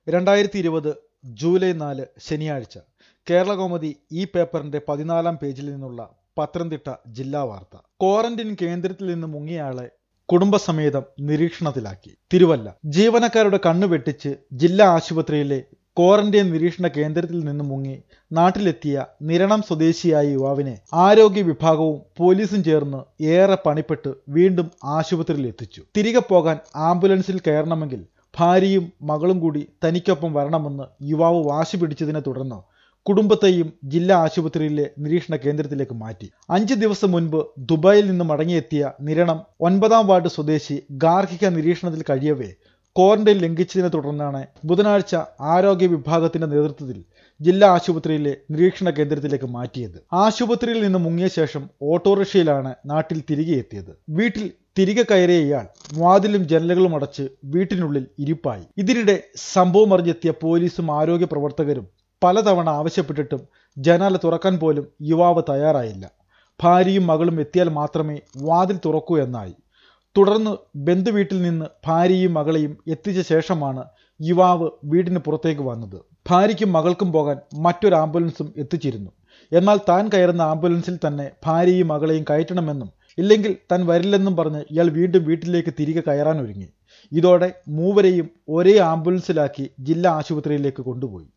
രണ്ടായിരത്തി ഇരുപത് ജൂലൈ നാല് ശനിയാഴ്ച കേരളകൗമുദി ഈ പേപ്പറിന്റെ പതിനാലാം പേജിൽ നിന്നുള്ള പത്തനംതിട്ട ജില്ലാ വാർത്ത ക്വാറന്റൈൻ കേന്ദ്രത്തിൽ നിന്ന് മുങ്ങിയയാളെ കുടുംബസമേതം നിരീക്ഷണത്തിലാക്കി തിരുവല്ല ജീവനക്കാരുടെ കണ്ണു വെട്ടിച്ച് ജില്ലാ ആശുപത്രിയിലെ ക്വാറന്റൈൻ നിരീക്ഷണ കേന്ദ്രത്തിൽ നിന്ന് മുങ്ങി നാട്ടിലെത്തിയ നിരണം സ്വദേശിയായ യുവാവിനെ ആരോഗ്യ വിഭാഗവും പോലീസും ചേർന്ന് ഏറെ പണിപ്പെട്ട് വീണ്ടും ആശുപത്രിയിൽ എത്തിച്ചു തിരികെ പോകാൻ ആംബുലൻസിൽ കയറണമെങ്കിൽ ഭാര്യയും മകളും കൂടി തനിക്കൊപ്പം വരണമെന്ന് യുവാവ് വാശി പിടിച്ചതിനെ തുടർന്ന് കുടുംബത്തെയും ജില്ലാ ആശുപത്രിയിലെ നിരീക്ഷണ കേന്ദ്രത്തിലേക്ക് മാറ്റി അഞ്ച് ദിവസം മുൻപ് ദുബായിൽ നിന്ന് മടങ്ങിയെത്തിയ നിരണം ഒൻപതാം വാർഡ് സ്വദേശി ഗാർഹിക നിരീക്ഷണത്തിൽ കഴിയവേ ക്വാറന്റൈൻ ലംഘിച്ചതിനെ തുടർന്നാണ് ബുധനാഴ്ച ആരോഗ്യ വിഭാഗത്തിന്റെ നേതൃത്വത്തിൽ ജില്ലാ ആശുപത്രിയിലെ നിരീക്ഷണ കേന്ദ്രത്തിലേക്ക് മാറ്റിയത് ആശുപത്രിയിൽ നിന്ന് മുങ്ങിയ ശേഷം ഓട്ടോറിക്ഷയിലാണ് നാട്ടിൽ തിരികെ എത്തിയത് വീട്ടിൽ തിരികെ കയറിയ ഇയാൾ വാതിലും ജനലുകളും അടച്ച് വീട്ടിനുള്ളിൽ ഇരിപ്പായി ഇതിനിടെ സംഭവം അറിഞ്ഞെത്തിയ പോലീസും ആരോഗ്യ പ്രവർത്തകരും പലതവണ ആവശ്യപ്പെട്ടിട്ടും ജനാല തുറക്കാൻ പോലും യുവാവ് തയ്യാറായില്ല ഭാര്യയും മകളും എത്തിയാൽ മാത്രമേ വാതിൽ തുറക്കൂ എന്നായി തുടർന്ന് ബന്ധുവീട്ടിൽ നിന്ന് ഭാര്യയും മകളെയും എത്തിച്ച ശേഷമാണ് യുവാവ് വീടിന് പുറത്തേക്ക് വന്നത് ഭാര്യയ്ക്കും മകൾക്കും പോകാൻ മറ്റൊരു ആംബുലൻസും എത്തിച്ചിരുന്നു എന്നാൽ താൻ കയറുന്ന ആംബുലൻസിൽ തന്നെ ഭാര്യയും മകളെയും കയറ്റണമെന്നും ഇല്ലെങ്കിൽ താൻ വരില്ലെന്നും പറഞ്ഞ് ഇയാൾ വീണ്ടും വീട്ടിലേക്ക് തിരികെ കയറാൻ ഒരുങ്ങി ഇതോടെ മൂവരെയും ഒരേ ആംബുലൻസിലാക്കി ജില്ലാ ആശുപത്രിയിലേക്ക് കൊണ്ടുപോയി